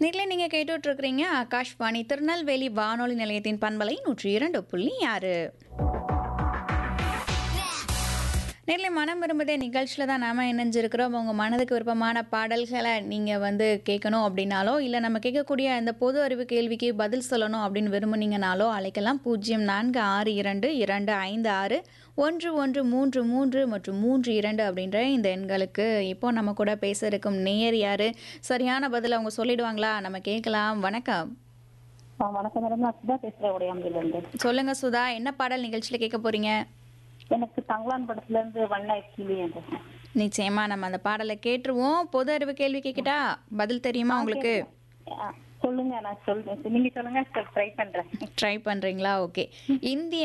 நேரில் நீங்கள் கேட்டுட்ருக்கிறீங்க ஆகாஷ்வாணி திருநெல்வேலி வானொலி நிலையத்தின் பண்பலை நூற்றி இரண்டு புள்ளி ஆறு நேரில் மனம் விரும்புதே நிகழ்ச்சியில் தான் நாம் இணைஞ்சிருக்கிறோம் உங்கள் மனதுக்கு விருப்பமான பாடல்களை நீங்கள் வந்து கேட்கணும் அப்படின்னாலோ இல்லை நம்ம கேட்கக்கூடிய அந்த பொது அறிவு கேள்விக்கு பதில் சொல்லணும் அப்படின்னு விரும்புனீங்கனாலோ அழைக்கலாம் பூஜ்ஜியம் நான்கு ஆறு இரண்டு இரண்டு ஐந்து ஆறு ஒன்று ஒன்று மூன்று மூன்று மற்றும் மூன்று இரண்டு அப்படின்ற இந்த எண்களுக்கு இப்போ நம்ம கூட பேச இருக்கும் நேயர் யார் சரியான பதில் அவங்க சொல்லிடுவாங்களா நம்ம கேட்கலாம் வணக்கம் ஆ, வணக்கம் மேடம் நான் சுதா பேசுறேன் உடையாம்பில இருந்து சொல்லுங்க சுதா என்ன பாடல் நிகழ்ச்சியில் கேட்க போறீங்க எனக்கு தங்கலான் படத்துல இருந்து வண்ண கிளி என்று நிச்சயமா நம்ம அந்த பாடலை கேட்டுருவோம் பொது அறிவு கேள்வி கேட்கிட்டா பதில் தெரியுமா உங்களுக்கு ஆ, சொல்லுங்க நான் சொல்றேன் நீங்க சொல்லுங்க ட்ரை பண்றேன் ட்ரை பண்றீங்களா ஓகே இந்திய